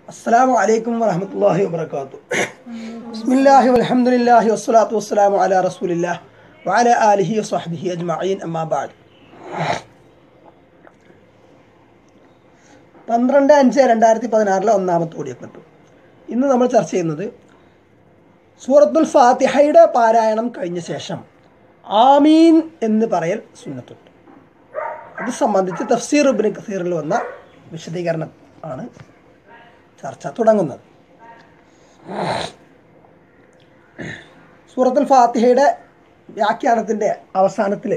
السلام عليكم ورحمة الله وبركاته بسم الله والحمد لله والصلاة والسلام على رسول الله وعلى آله وصحبه أجمعين أما بعد പന്ത്രണ്ട് അഞ്ച് രണ്ടായിരത്തി പതിനാറിലെ ഒന്നാമത്തെ ഓടിയപ്പെട്ടു ഇന്ന് നമ്മൾ ചർച്ച ചെയ്യുന്നത് സൂറത്തുൽ ഫാത്തിഹയുടെ പാരായണം കഴിഞ്ഞ ശേഷം ആമീൻ എന്ന് പറയൽ സുന്നത്തുണ്ട് അത് സംബന്ധിച്ച് തഫ്സീർ ഉബിന് കസീറിൽ വന്ന വിശദീകരണം ആണ് ചർച്ച തുടങ്ങുന്നത് സൂറത്തുൽ ഫാത്തിഹയുടെ വ്യാഖ്യാനത്തിൻ്റെ അവസാനത്തിൽ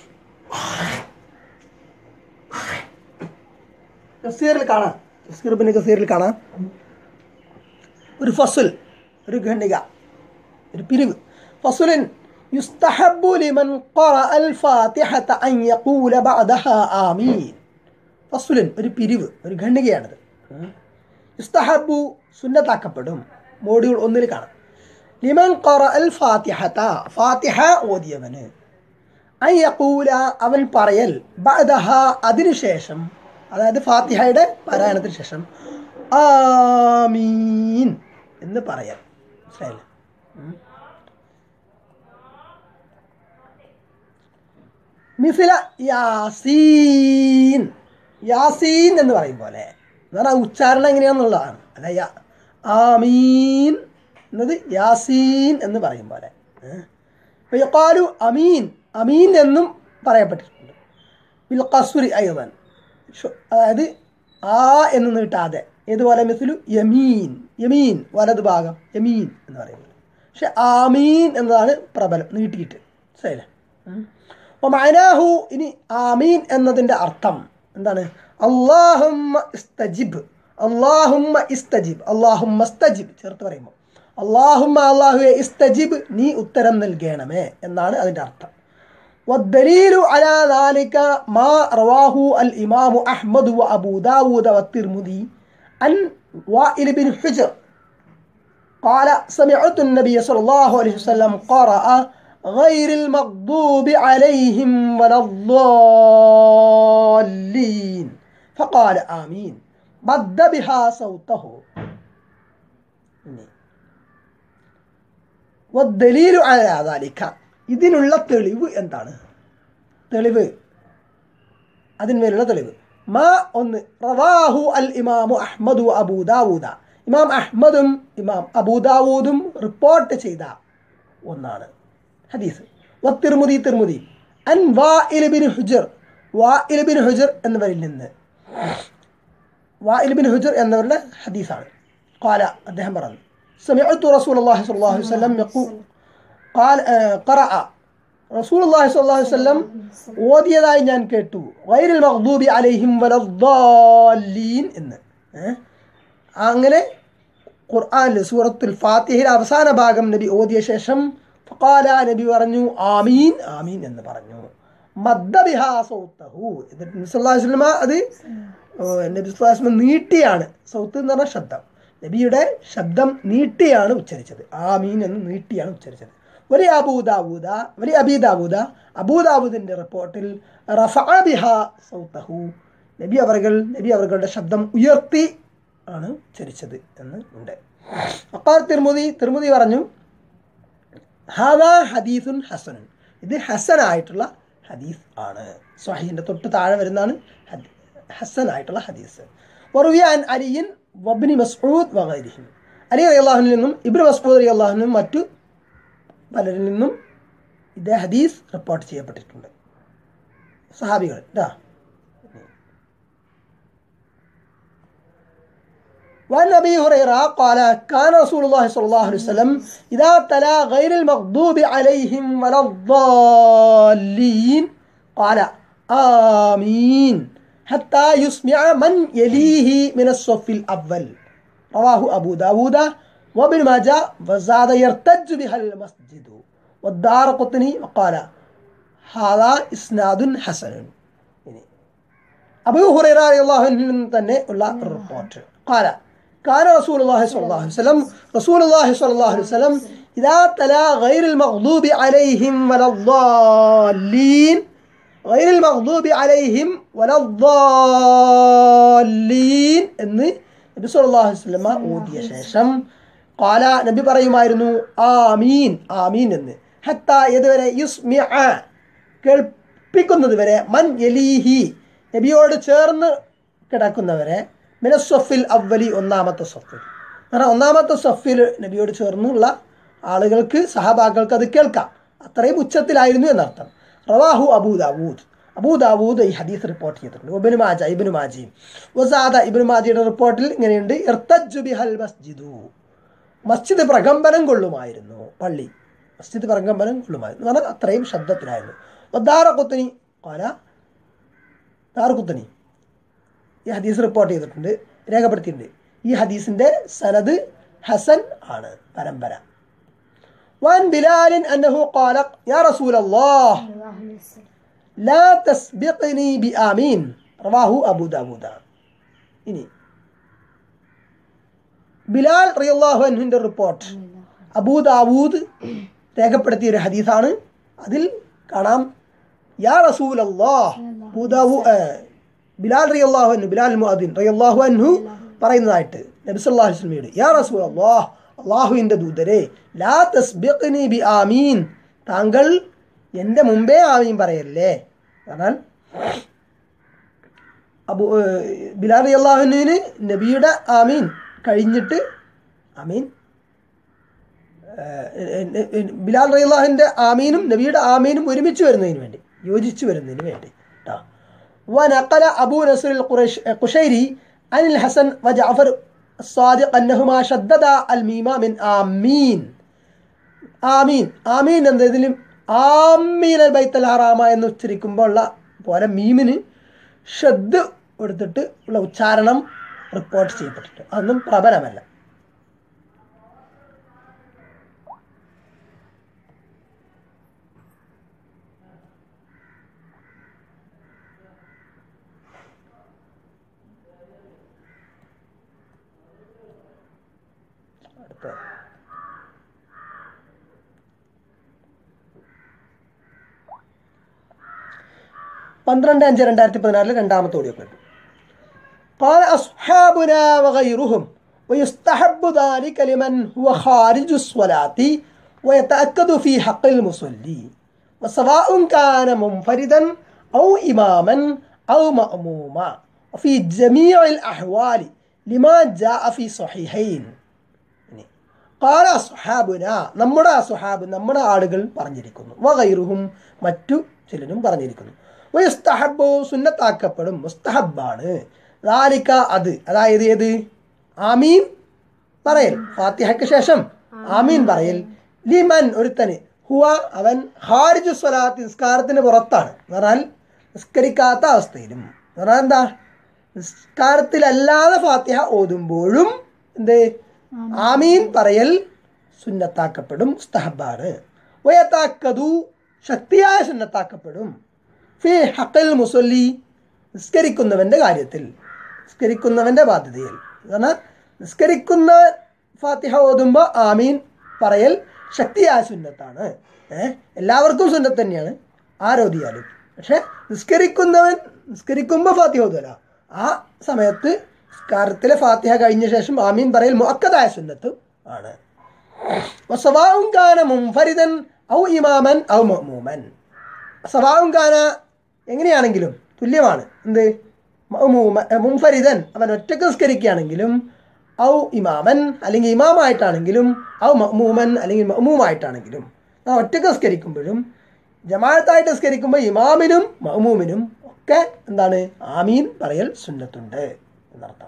കസീറിൽ കാണാം തഫ്സീർ ഉബിന് കസീറിൽ കാണാം ഒരു ഫസുൽ ഒരു ഖണ്ഡിക ഒരു പിരിവ് ഫസുലിൻ يستحب لمن قرأ الفاتحة أن يقول بعدها آمين ഫസുലിൻ ഒരു പിരിവ് ഒരു ഖണ്ഡികയാണിത് യുസ്തഹബു സുന്നത്താക്കപ്പെടും മോഡ്യൂൾ ഒന്നിൽ കാണാം ലിമൻ ഖറ അൽ ഫാത്തിഹത ഫാത്തിഹ ഓതിയവന് അൻ യഖൂല അവൻ പറയൽ ബഅദഹ അതിനുശേഷം അതായത് ഫാത്തിഹയുടെ പാരായണത്തിന് ശേഷം ആമീൻ എന്ന് പറയൽ മനസ്സിലായില്ലേ ഉം. മിസില യാസീൻ യാസീൻ എന്ന് പറയും പോലെ എന്ന് പറഞ്ഞാൽ ഉച്ചാരണം എങ്ങനെയാണെന്നുള്ളതാണ് അല്ല യാ ആമീൻ എന്നത് യാസീൻ എന്ന് പറയും പോലെ യക്കാലു അമീൻ അമീൻ എന്നും പറയപ്പെട്ടിട്ടുണ്ട് ബിൽ കസുരി അയ്യവൻ അതായത് ആ എന്ന് നീട്ടാതെ ഏതുപോലെ മിസിലു യമീൻ യമീൻ വലതു ഭാഗം യമീൻ എന്ന് പറയുന്നത് പക്ഷെ ആമീൻ എന്നതാണ് പ്രബലം നീട്ടിയിട്ട് ശരിയല്ലേ ഉം. ഒമാനാഹു ഇനി ആമീൻ എന്നതിൻ്റെ അർത്ഥം എന്താണ് അള്ളാഹുമ്മ ഇസ്തജിബ് അള്ളാഹുമ്മ ഇസ്തജിബ് അള്ളാഹുമ്മ ഇസ്തജിബ് ചേർത്ത് പറയുമ്പോൾ അള്ളാഹുമ്മ അള്ളാഹുവെ ഇസ്തജിബ് നീ ഉത്തരം നൽകണമേ എന്നാണ് അതിൻ്റെ അർത്ഥം والدليل على ذلك ما رواه الإمام أحمد وأبو داود والترمذي عن وائل بن حجر قال سمعت النبي صلى الله عليه وسلم قرأ غير المغضوب عليهم ولا الضالين فقال آمين بد بها صوته والدليل على ذلك ഇതിനുള്ള തെളിവ് എന്താണ് തെളിവ് അതിന്മേലുള്ള തെളിവ് മാ ഒന്ന് റവാഹു അൽ ഇമാമു അഹ്മദു അബൂദാവൂദ ഇമാം അഹ്മദും ഇമാം അബൂദാവൂദും റിപ്പോർട്ട് ചെയ്ത ഒന്നാണ് ഹദീസ് വത്തിർമുദി തിർമുദി അൻ വാഇൽ ബിൻ ഹുജർ വാഇൽ ബിൻ ഹുജർ എന്നിവരിൽ നിന്ന് വാഇൽ ബിൻ ഹുജർ എന്നവരുടെ ഹദീസാണ് قال അദ്ദേഹം പറഞ്ഞു سمعت رسول الله صلى الله عليه وسلم يقول قال آه، قرأ റസൂൽ അള്ളാഹി സ്വല്ലല്ലാഹു അലൈഹി വസല്ലം ഓതിയതായി ഞാൻ കേട്ടു വൈരൽ മഖ്ദൂബി അലൈഹിം വലദ്ദാലീൻ എന്ന് ഏ? അങ്ങനെ ഖുർആനിൽ സൂറത്തുൽ ഫാത്തിഹയുടെ അവസാന ഭാഗം നബി ഓതിയ ശേഷം ഫഖാല നബി പറഞ്ഞു ആമീൻ ആമീൻ എന്ന് പറഞ്ഞു മദ്ദ ബിഹാ സൗത്തഹു എന്നിട്ട് നബി സല്ലല്ലാഹു അലൈഹി വസല്ലമ അത് ഓ, നബി സല്ലല്ലാഹു അലൈഹി വസല്ലം നീട്ടിയാണ് സൗത്ത് എന്ന് പറഞ്ഞാൽ ശബ്ദം നബിയുടെ ശബ്ദം നീട്ടിയാണ് ഉച്ചരിച്ചത് ആമീൻ എന്ന് നീട്ടിയാണ് ഉച്ചരിച്ചത് ഒരു അബൂദാവൂദ ഒരു അബീദാവൂദ അബൂദാവൂദിൻ്റെ റിപ്പോർട്ടിൽ റഫഅ ബിഹ സൗത്തഹു നബി അവർകൾ നബി അവர்களுടെ ശബ്ദം ഉയർത്തി ആണ് ഉച്ചരിച്ചത് എന്ന് ഉണ്ട് അപ്പാർ തിർമുദി തിർമുദി പറഞ്ഞു ഹാദ ഹദീസുൻ ഹസനുൻ ഇത് ഹസനായിട്ടുള്ള ഹദീസ് ആണ് സ്വഹീൻ്റെ തൊട്ട് താഴെ വരുന്നതാണ് ഹദ്- ഹസനായിട്ടുള്ള ഹദീസ് വറുവിയാൻ അലിയൻ വബ്നി മസ്ഊദ് വഗൈരിഹിം അലി അള്ളാഹുനിൽ നിന്നും ഇബ്നു മസ്ഊദ് അലി അള്ളാഹുനും മറ്റു പലരിൽ നിന്നും ഇതേ ഹദീസ് റിപ്പോർട്ട് ചെയ്യപ്പെട്ടിട്ടുണ്ട് സഹാബികൾ ഇതാ وعن أبي هريرة قال كان رسول الله صلى الله عليه وسلم إذا تلا غير المغضوب عليهم ولا الضالين قال آمين حتى يسمع من يليه من الصف الأول رواه أبو داود وابن ماجه وزاد يرتج بها المسجد والدار قطني وقال هذا إسناد حسن ഇനി അബൂ ഹുറൈറ റളിയല്ലാഹു അൻഹു നിന്ന് തന്നെ ഉള്ള റിപ്പോർട്ട് قال كان رسول الله صلى الله عليه وسلم رسول الله صلى الله عليه وسلم إذا تلا غير المغضوب عليهم ولا الضالين غير المغضوب عليهم ولا الضالين എന്ന് നബി സല്ലല്ലാഹു അലൈഹി വസല്ലമ ഓതിയ ശേഷം ഖാല നബി പറയുമായിരുന്നു ആമീൻ ആമീൻ എന്ന് ഹത്ത ഏതുവരെ യുസ്മിഅ കേൾപ്പിക്കുന്നത് വരെ മൻ യലീഹി നബിയോട് ചേർന്ന് കിടക്കുന്നവരെ മിനസ്വഫിൽ അവലി ഒന്നാമത്തെ സ്വഫിൽ കാരണം ഒന്നാമത്തെ സ്വഫിൽ നബിയോട് ചേർന്നുള്ള ആളുകൾക്ക് സഹബാക്കൾക്ക് അത് കേൾക്കാം അത്രയും ഉച്ചത്തിലായിരുന്നു എന്നർത്ഥം റവാഹു അബൂ ദാവൂദ് അബൂ ദാവൂദ് ഈ ഹദീസ് റിപ്പോർട്ട് ചെയ്തിട്ടുണ്ട് ഇബിന് മാജ ഇബിന് മാജിയും വസാദ ഇബിന് മാജിയുടെ റിപ്പോർട്ടിൽ ഇങ്ങനെയുണ്ട് ഇർത്തജ്ജു ബിഹൽ മസ്ജിദു മസ്ജിദ് പ്രകമ്പനം കൊള്ളുമായിരുന്നു പള്ളി മസ്ജിദ് പ്രകമ്പനം കൊള്ളുമായിരുന്നു എന്ന് പറഞ്ഞാൽ അത്രയും ശബ്ദത്തിലായിരുന്നു ദാറക്കുത്തനി കോല ദാറക്കുത്തനി ഈ ഹദീസ് റിപ്പോർട്ട് ചെയ്തിട്ടുണ്ട് രേഖപ്പെടുത്തിയിട്ടുണ്ട് ഈ ഹദീസിന്റെ സനദ് ഹസൻ ആണ് പരമ്പര وعن بلال أنه قال يا رسول الله لا تسبقني بآمين رواه أبو داود ഇനി ബിലാൽ റിയല്ലാഹു അൻഹുവിൻ്റെ റിപ്പോർട്ട് അബൂ ദാവൂദ് രേഖപ്പെടുത്തിയ ഒരു ഹദീസാണ് അതിൽ കാണാം യാ റസൂൽ അള്ളാഹ് അബൂദാവു ബിലാൽ റിയല്ലാഹു അൻഹു ബിലാൽ മുഅദ്ദിൻ റിയല്ലാഹു അൻഹു പറയുന്നതായിട്ട് നബി സല്ലല്ലാഹു അലൈഹി വസല്ലമയോട് യാ റസൂൽ അള്ളാഹ് അള്ളാഹുവിൻ്റെ ദൂതരെ ലാ തസ്ബിഖ്നി ബി ആമീൻ താങ്കൾ എൻ്റെ മുമ്പേ ആമീൻ പറയല്ലേ കാരണം അബു ബിലാൽ അള്ളാഹുവിന് നബിയുടെ ആമീൻ കഴിഞ്ഞിട്ട് ആമീൻ ബിലാൽ റഹിള്ളാഹിൻ്റെ ആമീനും നബിയുടെ ആമീനും ഒരുമിച്ച് വരുന്നതിന് വേണ്ടി യോജിച്ച് വരുന്നതിന് വേണ്ടി കേട്ടോ ونقل أبو نصر القرش قشيري عن الحسن وجعفر الصادق أنهما شددا الميم من آمين ആമീൻ ആമീൻ എന്നതിലും ആമീൻ അൽ ബൈത്തൽ ഹറാമ എന്ന് ഉച്ചരിക്കുമ്പോൾ ഉള്ള പോലെ മീമിന് ഷദ് എടുത്തിട്ട് ഉള്ള ഉച്ചാരണം റിപ്പോർട്ട് ചെയ്യപ്പെട്ടിട്ട് അതൊന്നും പ്രബലമല്ല അടുത്ത പന്ത്രണ്ട് അഞ്ച് രണ്ടായിരത്തി പതിനാറിൽ രണ്ടാമത്തെ ഓഡിയോ ക്ലിപ്പ് قال أصحابنا وغيرهم ويستحب ذلك لمن هو خارج الصلاة ويتأكد في حق المصلي وسواء كان منفردا أو إماما أو مأموما وفي جميع الأحوال لما جاء في صحيحين കാല സുഹാബുന നമ്മുടെ സുഹാബ് നമ്മുടെ ആളുകൾ പറഞ്ഞിരിക്കുന്നു വകൈറുഹും മറ്റു ചിലരും പറഞ്ഞിരിക്കുന്നു വസ്തഹബു സുന്നത്താക്കപ്പെടും മുസ്തഹബാണ് ദാലിക്ക അത് അതായത് ഏത് ആമീൻ പറയൽ ഫാത്തിഹയ്ക്ക് ശേഷം ആമീൻ പറയൽ ലിമൻ ഒരുത്തന് ഹുവ അവൻ ഹാരിജു സ്വലാത്ത് നിസ്കാരത്തിന് പുറത്താണ് എന്ന് പറഞ്ഞാൽ നിസ്കരിക്കാത്ത അവസ്ഥയിലും എന്ന് പറഞ്ഞാൽ എന്താ നിസ്കാരത്തിലല്ലാതെ ഫാത്തിഹ ഓതുമ്പോഴും എന്ത് ആമീൻ പറയൽ സുന്നത്താക്കപ്പെടും സ്തഹബാണ് വയത്താക്കതു ശക്തിയായ സുന്നത്താക്കപ്പെടും ഫി ഹക്കൽ മുസല്ലി നിസ്കരിക്കുന്നവൻ്റെ കാര്യത്തിൽ നിസ്കരിക്കുന്നവൻ്റെ ബാധ്യതയിൽ എന്നാൽ നിസ്കരിക്കുന്ന ഫാത്തിഹ ഓതുമ്പോൾ ആമീൻ പറയൽ ശക്തിയായ സുന്നത്താണ് ഏഹ് എല്ലാവർക്കും സുന്നത്ത് തന്നെയാണ് ആരോധിയാലും പക്ഷെ നിസ്കരിക്കുന്നവൻ നിസ്കരിക്കുമ്പോൾ ഫാത്തിഹ ഓതുമല്ല ആ സമയത്ത് നിസ്കാരത്തിലെ ഫാത്തിഹ കഴിഞ്ഞ ശേഷം ആമീൻ പറയൽ മുഅക്കദായ സുന്നത്ത് ആണ് വസവാവും കാന മുംഫരിദൻ ഔ ഇമാമൻ ഔ മഅ്മൂമൻ സവാവും കാന എങ്ങനെയാണെങ്കിലും തുല്യമാണ് എന്ത് മഅ്മൂമ മുംഫരിദൻ അവൻ ഒറ്റക്ക് നിസ്കരിക്കുകയാണെങ്കിലും ഔ ഇമാമൻ അല്ലെങ്കിൽ ഇമാമായിട്ടാണെങ്കിലും ഔ മഅ്മൂമൻ അല്ലെങ്കിൽ മഅ്മൂമായിട്ടാണെങ്കിലും ആ ഒറ്റക്ക് നിസ്കരിക്കുമ്പോഴും ജമാഅത്തായിട്ട് നിസ്കരിക്കുമ്പോൾ ഇമാമിനും മഅ്മൂമിനും ഒക്കെ എന്താണ് ആമീൻ പറയൽ സുന്നത്തുണ്ട് എന്നർത്ഥം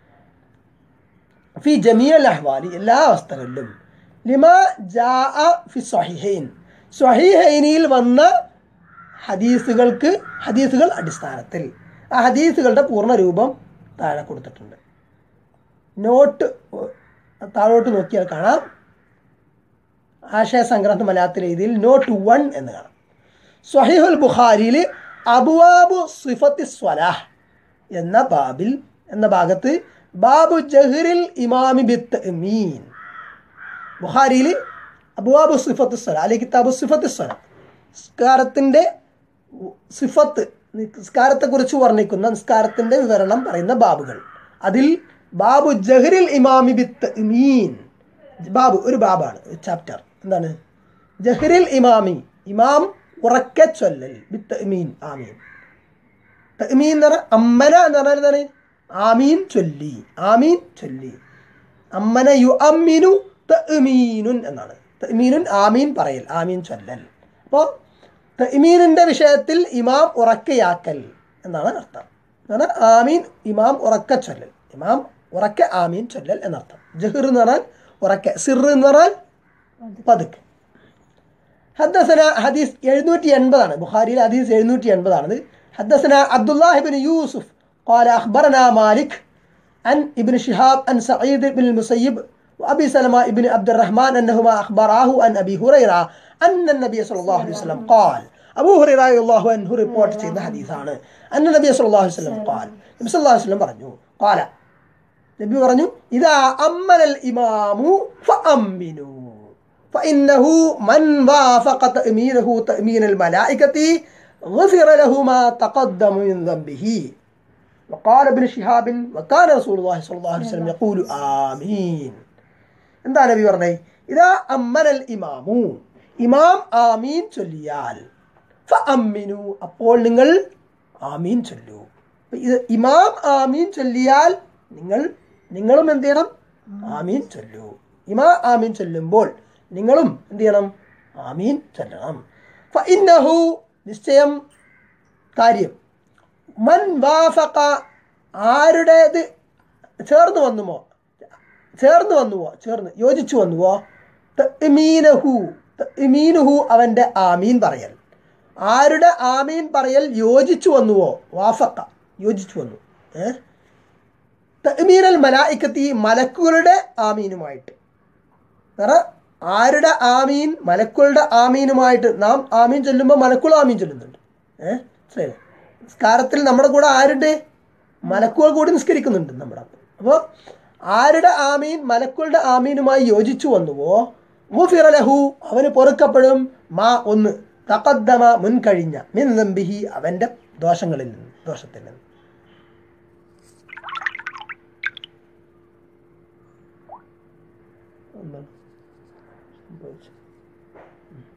ഫി ജമിയൽ അഹ്വാലി എല്ലാ അവസ്ഥകളിലും ലിമ ജാ ഫി സ്വഹിഹൈൻ സ്വഹിഹൈനിയിൽ വന്ന ഹദീസുകൾക്ക് ഹദീസുകൾ അടിസ്ഥാനത്തിൽ ആ ഹദീസുകളുടെ പൂർണ്ണ രൂപം താഴെ കൊടുത്തിട്ടുണ്ട് നോട്ട് താഴോട്ട് നോക്കിയാൽ കാണാം ആശയ സംഗ്രഹം മലയാളത്തിൽ രീതിയിൽ നോട്ട് വൺ എന്ന് കാണാം സ്വഹിഹുൽ ബുഖാരിയിൽ അബുവാബു സിഫത്തി സ്വലാഹ് എന്ന ബാബിൽ എന്ന ഭാഗത്ത് ബാബു ജഹ്റിൽ ഇമാമി ബിത്ത് മീൻ ബുഹാരിയിൽ അബുവാബു സിഫത്ത് സ്വല അല്ലെങ്കിൽ കിതാബു സിഫത്ത് സ്വല നിസ്കാരത്തിൻ്റെ സിഫത്ത് നിസ്കാരത്തെക്കുറിച്ച് വർണ്ണിക്കുന്ന നിസ്കാരത്തിൻ്റെ വിവരണം പറയുന്ന ബാബുകൾ അതിൽ ബാബു ജഹ്റിൽ ഇമാമി ബിത്ത് മീൻ ബാബു ഒരു ബാബാണ് ചാപ്റ്റർ എന്താണ് ജഹ്റിൽ ഇമാമി ഇമാം ഉറക്കെ ചൊല്ലൽ ബിത്ത് മീൻ ആമീൻ തമീൻ എന്ന് പറഞ്ഞാൽ അമ്മന എന്ന് പറഞ്ഞാൽ എന്താണ് ആമീൻ ചൊല്ലി ആമീൻ ചൊല്ലി അമ്മന യു അമ്മിനു തമീനുൻ എന്നാണ് തമീനുൻ ആമീൻ പറയൽ ആമീൻ ചൊല്ലൽ അപ്പോൾ തമീനിൻ്റെ വിഷയത്തിൽ ഇമാം ഉറക്കയാക്കൽ എന്നാണ് അർത്ഥം എന്ന് പറഞ്ഞാൽ ആമീൻ ഇമാം ഉറക്ക ചൊല്ലൽ ഇമാം ഉറക്കെ ആമീൻ ചൊല്ലൽ എന്നർത്ഥം ജഹ്ർ എന്ന് പറഞ്ഞാൽ ഉറക്കെ സിർ എന്ന് പറഞ്ഞാൽ പതുക്കെ حدثنا حديث എഴുന്നൂറ്റി എൺപതാണ് ബുഖാരിയിലെ ഹദീസ് എഴുന്നൂറ്റി എൺപതാണത് حدثنا عبد الله بن يوسف قال أخبرنا مالك عن ابن شهاب عن سعيد بن المسيب وأبي سلمة بن عبد الرحمن أنهما أخبراه عن أبي هريرة أن النبي صلى الله عليه وسلم قال أبو هريرة رضي الله عنه ريبورت ചെയ്യുന്ന ഹദീസാണ് أن النبي صلى الله عليه وسلم قال നബി صلى الله عليه وسلم പറഞ്ഞു قال നബി പറഞ്ഞു ഇതാ അമ്മനൽ ഇമാമു ഫഅമ്മിനു فإنه من وافق تأمينه تأمين الملائكة غفر له ما تقدم من ذنبه وقال ابن شهاب وكان رسول الله صلى الله عليه وسلم يقول آمين എന്താ നബി പറഞ്ഞേ ഇതാ അമ്മനൽ ഇമാമു ഇമാം ആമീൻ ചൊല്ലിയാൽ ഫ അമ്മിനു അപ്പോൾ നിങ്ങൾ ആമീൻ ചൊല്ലൂ അപ്പൊ ഇത് ഇമാം ആമീൻ ചൊല്ലിയാൽ നിങ്ങൾ നിങ്ങളും എന്ത് ചെയ്യണം ആമീൻ ചൊല്ലൂ ഇമാ ആമീൻ ചൊല്ലുമ്പോൾ നിങ്ങളും എന്ത് ചെയ്യണം ആമീൻ ചൊല്ലണം ഫ ഇന്നഹു നിശ്ചയം കാര്യം മൻ വാഫക ആരുടേത് ചേർന്ന് വന്നുമോ ചേർന്ന് വന്നുവോ ചേർന്ന് യോജിച്ചു വന്നുവോ തഅ്മീനഹു തഅ്മീനുഹു അവൻ്റെ ആമീൻ പറയൽ ആരുടെ ആമീൻ പറയൽ യോജിച്ചു വന്നുവോ വാഫക്ക യോജിച്ചു വന്നു ഏ തഅ്മീനൽ മലായിക്കത്തി മലക്കുകളുടെ ആമീനുമായിട്ട് കാരണം ആരുടെ ആമീൻ മലക്കുകളുടെ ആമീനുമായിട്ട് നാം ആമീൻ ചൊല്ലുമ്പോൾ മലക്കുകൾ ആമീൻ ചൊല്ലുന്നുണ്ട് ഏഹ് മനസ്സിലായില്ലേ നിസ്കാരത്തിൽ നമ്മുടെ കൂടെ ആരുണ്ട് മലക്കുകൾ കൂടി നിസ്കരിക്കുന്നുണ്ട് നമ്മുടെ അപ്പോൾ ആരുടെ ആമീൻ മലക്കുകളുടെ ആമീനുമായി യോജിച്ചു വന്നുവോ മുഫിറലഹു അവന് പൊറുക്കപ്പെടും മാ ഒന്ന് തകദ്ദമ മുൻകഴിഞ്ഞ മിൻ നമ്പിഹി അവൻ്റെ ദോഷങ്ങളിൽ നിന്ന് ദോഷത്തിൽ നിന്ന് എന്താണ് സംഭവിച്ചത്